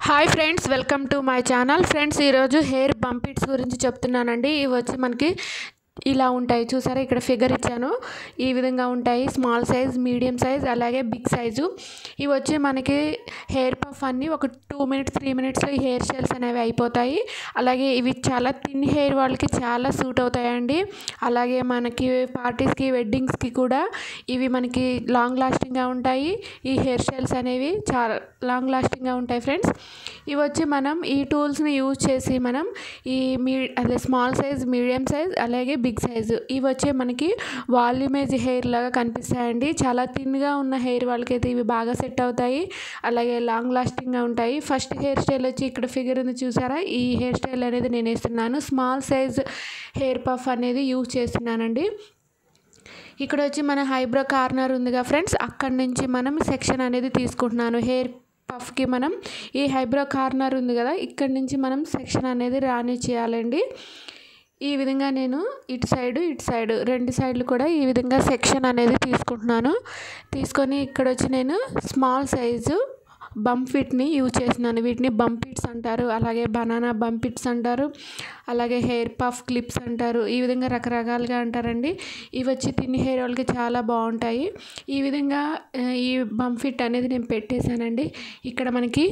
hi friends welcome to my channel friends ఈరోజు hair bumpits గురించి చెప్తున్నానండి ఇవి వచ్చి మనకి ఇలా ఉంటాయి చూసారా ఇక్కడ ఫిగర్ ఇచ్చాను ఈ విధంగా ఉంటాయి స్మాల్ సైజ్ మీడియం సైజ్ అలాగే బిగ్ సైజు ఇవి వచ్చి మనకి హెయిర్ పఫ్ అన్నీ ఒక టూ మినిట్స్ త్రీ మినిట్స్లో ఈ హెయిర్ స్టైల్స్ అనేవి అయిపోతాయి అలాగే ఇవి చాలా థిన్ హెయిర్ వాళ్ళకి చాలా సూట్ అవుతాయండి అలాగే మనకి పార్టీస్కి వెడ్డింగ్స్కి కూడా ఇవి మనకి లాంగ్ లాస్టింగ్గా ఉంటాయి ఈ హెయిర్ స్టైల్స్ అనేవి చాలా లాంగ్ లాస్టింగ్గా ఉంటాయి ఫ్రెండ్స్ ఇవి వచ్చి మనం ఈ టూల్స్ని యూజ్ చేసి మనం ఈ మీ అదే స్మాల్ సైజ్ మీడియం సైజ్ అలాగే బిగ్ సైజు ఇవి వచ్చి మనకి వాల్యూమేజ్ హెయిర్ లాగా కనిపిస్తాయండి చాలా థిన్గా ఉన్న హెయిర్ వాళ్ళకైతే ఇవి బాగా సెట్ అవుతాయి అలాగే లాంగ్ లాస్టింగ్గా ఉంటాయి ఫస్ట్ హెయిర్ స్టైల్ వచ్చి ఇక్కడ ఫిగర్ ఉంది చూసారా ఈ హెయిర్ స్టైల్ అనేది నేను వేస్తున్నాను స్మాల్ సైజ్ హెయిర్ పఫ్ అనేది యూజ్ చేస్తున్నానండి ఇక్కడ వచ్చి మన హైబ్రో కార్నర్ ఉందిగా ఫ్రెండ్స్ అక్కడి నుంచి మనం సెక్షన్ అనేది తీసుకుంటున్నాను హెయిర్ పఫ్కి మనం ఈ హైబ్రో కార్నర్ ఉంది కదా ఇక్కడి నుంచి మనం సెక్షన్ అనేది రాని చేయాలండి ఈ విధంగా నేను ఇటు సైడు ఇటు సైడు రెండు సైడ్లు కూడా ఈ విధంగా సెక్షన్ అనేది తీసుకుంటున్నాను తీసుకొని ఇక్కడ వచ్చి నేను స్మాల్ సైజు బంఫిట్ని యూజ్ చేస్తున్నాను వీటిని బంపిట్స్ అంటారు అలాగే బనానా బంపిట్స్ అంటారు అలాగే హెయిర్ పఫ్ క్లిప్స్ అంటారు ఈ విధంగా రకరకాలుగా అంటారండి ఇవి వచ్చి తిని హెయిర్ వాళ్ళకి చాలా బాగుంటాయి ఈ విధంగా ఈ బంఫిట్ అనేది నేను పెట్టేశానండి ఇక్కడ మనకి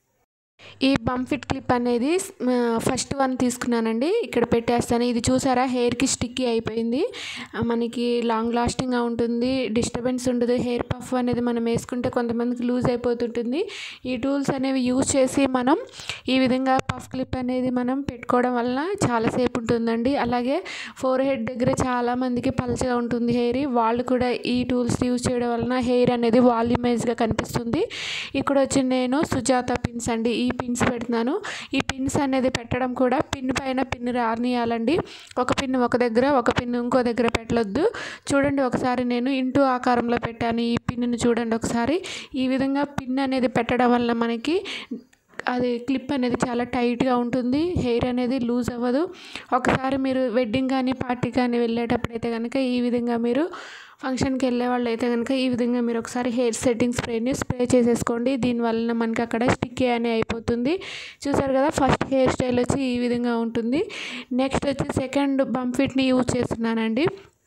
ఈ బంఫిట్ క్లిప్ అనేది ఫస్ట్ వన్ తీసుకున్నానండి ఇక్కడ పెట్టేస్తాను ఇది చూసారా హెయిర్కి స్టిక్కీ అయిపోయింది మనకి లాంగ్ లాస్టింగ్గా ఉంటుంది డిస్టర్బెన్స్ ఉండదు హెయిర్ పఫ్ అనేది మనం వేసుకుంటే కొంతమందికి లూజ్ అయిపోతుంటుంది ఈ టూల్స్ అనేవి యూజ్ చేసి మనం ఈ విధంగా పఫ్ క్లిప్ అనేది మనం పెట్టుకోవడం వలన చాలాసేపు ఉంటుందండి అలాగే ఫోర్ హెడ్ దగ్గర చాలామందికి పలచగా ఉంటుంది హెయిర్ వాళ్ళు కూడా ఈ టూల్స్ యూజ్ చేయడం వలన హెయిర్ అనేది వాల్యూమైజ్గా కనిపిస్తుంది ఇక్కడ వచ్చి నేను సుజాత పిన్స్ అండి ఈ పిన్స్ పెడుతున్నాను ఈ పిన్స్ అనేది పెట్టడం కూడా పిన్ పైన పిన్ రానియాలండి ఒక పిన్ ఒక దగ్గర ఒక పిన్ ఇంకో దగ్గర పెట్టలొద్దు చూడండి ఒకసారి నేను ఇంటూ ఆకారంలో పెట్టాను ఈ పిన్ను చూడండి ఒకసారి ఈ విధంగా పిన్ అనేది పెట్టడం వల్ల మనకి అది క్లిప్ అనేది చాలా టైట్గా ఉంటుంది హెయిర్ అనేది లూజ్ అవ్వదు ఒకసారి మీరు వెడ్డింగ్ కానీ పార్టీ కానీ వెళ్ళేటప్పుడు అయితే కనుక ఈ విధంగా మీరు ఫంక్షన్కి వెళ్ళే వాళ్ళు అయితే కనుక ఈ విధంగా మీరు ఒకసారి హెయిర్ సెట్టింగ్ స్ప్రేని స్ప్రే చేసేసుకోండి దీనివల్ల మనకి అక్కడ స్టిక్కీ అని అయిపోతుంది చూసారు కదా ఫస్ట్ హెయిర్ స్టైల్ వచ్చి ఈ విధంగా ఉంటుంది నెక్స్ట్ వచ్చి సెకండ్ బంఫిట్ని యూజ్ చేస్తున్నానండి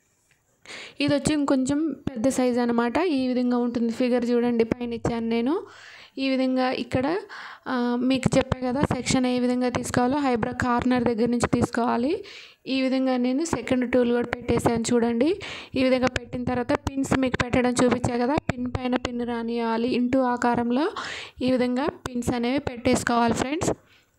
ఇది వచ్చి ఇంకొంచెం పెద్ద సైజ్ అనమాట ఈ విధంగా ఉంటుంది ఫిగర్ చూడండి పైన ఇచ్చాను నేను ఈ విధంగా ఇక్కడ మీకు చెప్పే కదా సెక్షన్ ఏ విధంగా తీసుకోవాలో హైబ్రా కార్నర్ దగ్గర నుంచి తీసుకోవాలి ఈ విధంగా నేను సెకండ్ టూల్ కూడా పెట్టేసాను చూడండి ఈ విధంగా పెట్టిన తర్వాత పిన్స్ మీకు పెట్టడం చూపించా కదా పిన్ పైన పిన్ రానియాలి ఇంటూ ఆకారంలో ఈ విధంగా పిన్స్ అనేవి పెట్టేసుకోవాలి ఫ్రెండ్స్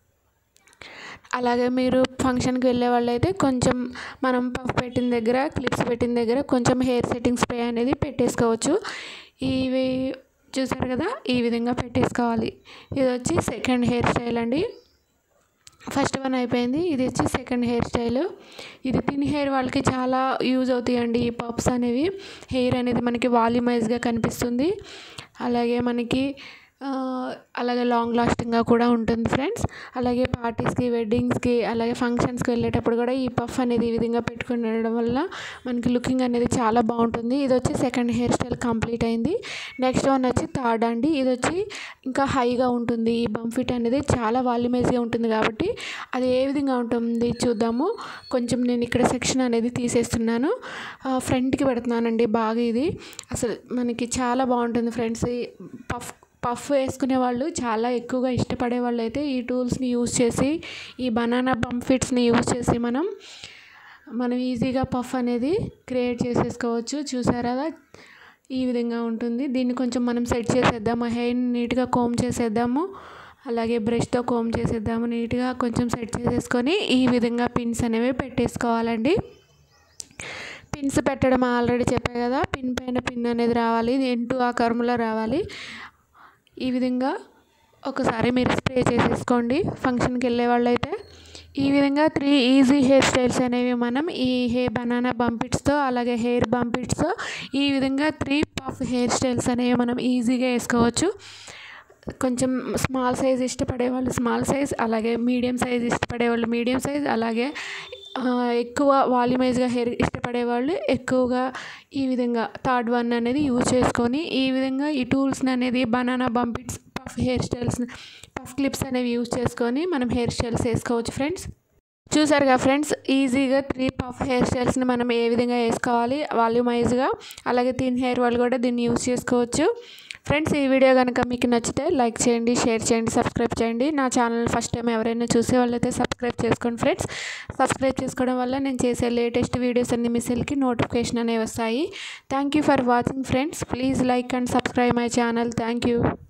అలాగే మీరు ఫంక్షన్కి వెళ్ళే వాళ్ళైతే కొంచెం మనం పఫ్ పెట్టిన దగ్గర క్లిప్స్ పెట్టిన దగ్గర కొంచెం హెయిర్ సెట్టింగ్ స్ప్రే అనేది పెట్టేసుకోవచ్చు ఇవి చూసారు కదా ఈ విధంగా పెట్టేసుకోవాలి ఇది వచ్చి సెకండ్ హెయిర్ స్టైల్ అండి ఫస్ట్ వన్ అయిపోయింది ఇది వచ్చి సెకండ్ హెయిర్ స్టైల్ ఇది తిన్ హెయిర్ వాళ్ళకి చాలా యూజ్ అవుతాయండి ఈ పప్స్ అనేవి హెయిర్ అనేది మనకి వాల్యూమైజ్గా కనిపిస్తుంది అలాగే మనకి అలాగే లాంగ్ లాస్టింగ్గా కూడా ఉంటుంది ఫ్రెండ్స్ అలాగే పార్టీస్కి వెడ్డింగ్స్కి అలాగే ఫంక్షన్స్కి వెళ్ళేటప్పుడు కూడా ఈ పఫ్ అనేది ఈ విధంగా పెట్టుకుని వెళ్ళడం వల్ల మనకి లుకింగ్ అనేది చాలా బాగుంటుంది ఇది వచ్చి సెకండ్ హెయిర్ స్టైల్ కంప్లీట్ అయింది నెక్స్ట్ వన్ వచ్చి థర్డ్ అండి ఇది వచ్చి ఇంకా హైగా ఉంటుంది ఈ బంఫిట్ అనేది చాలా వాల్యూమైజ్గా ఉంటుంది కాబట్టి అది ఏ విధంగా ఉంటుంది చూద్దాము కొంచెం నేను ఇక్కడ సెక్షన్ అనేది తీసేస్తున్నాను ఫ్రంట్కి పెడుతున్నానండి బాగా ఇది అసలు మనకి చాలా బాగుంటుంది ఫ్రెండ్స్ పఫ్ పఫ్ వేసుకునే వాళ్ళు చాలా ఎక్కువగా ఇష్టపడే వాళ్ళు అయితే ఈ టూల్స్ని యూజ్ చేసి ఈ బనానా బంఫిట్స్ని యూజ్ చేసి మనం మనం ఈజీగా పఫ్ అనేది క్రియేట్ చేసేసుకోవచ్చు చూసారా ఈ విధంగా ఉంటుంది దీన్ని కొంచెం మనం సెట్ చేసేద్దాము హెయిర్ నీట్గా కోమ్ చేసేద్దాము అలాగే బ్రష్తో కోమ్ చేసేద్దాము నీట్గా కొంచెం సెట్ చేసేసుకొని ఈ విధంగా పిన్స్ అనేవి పెట్టేసుకోవాలండి పిన్స్ పెట్టడం ఆల్రెడీ చెప్పా కదా పిన్ పైన పిన్ అనేది రావాలి ఇంటూ ఆకారంలో రావాలి ఈ విధంగా ఒకసారి మీరు స్ప్రే చేసేసుకోండి ఫంక్షన్కి వెళ్ళే వాళ్ళైతే ఈ విధంగా త్రీ ఈజీ హెయిర్ స్టైల్స్ అనేవి మనం ఈ హెయిర్ బనానా బంపిట్స్తో అలాగే హెయిర్ బంపిట్స్తో ఈ విధంగా త్రీ పఫ్ హెయిర్ స్టైల్స్ అనేవి మనం ఈజీగా వేసుకోవచ్చు కొంచెం స్మాల్ సైజ్ ఇష్టపడే వాళ్ళు స్మాల్ సైజ్ అలాగే మీడియం సైజ్ ఇష్టపడే వాళ్ళు మీడియం సైజ్ అలాగే ఎక్కువ వాల్యూమైజ్గా హెయిర్ ఇష్టపడే వాళ్ళు ఎక్కువగా ఈ విధంగా థర్డ్ వన్ అనేది యూజ్ చేసుకొని ఈ విధంగా ఈ టూల్స్ని అనేది banana bumpits puff hair styles puff clips అనేవి యూజ్ చేసుకొని మనం హెయిర్ స్టైల్స్ వేసుకోవచ్చు ఫ్రెండ్స్ చూసారుగా ఫ్రెండ్స్ ఈజీగా త్రీ పఫ్ హెయిర్ స్టైల్స్ని మనం ఏ విధంగా వేసుకోవాలి వాల్యూమైజ్గా అలాగే థిన్ హెయిర్ వాళ్ళు కూడా దీన్ని యూజ్ చేసుకోవచ్చు ఫ్రెండ్స్ ఈ వీడియో కనుక మీకు నచ్చితే లైక్ చేయండి షేర్ చేయండి సబ్స్క్రైబ్ చేయండి నా ఛానల్ ఫస్ట్ టైం ఎవరైనా చూసే వాళ్ళైతే సబ్స్క్రైబ్ చేసుకోండి ఫ్రెండ్స్ సబ్స్క్రైబ్ చేసుకోవడం వల్ల నేను చేసే లేటెస్ట్ వీడియోస్ అన్ని మిస్సెల్కి నోటిఫికేషన్ అనేవి వస్తాయి thank you for watching friends please like and subscribe my channel thank you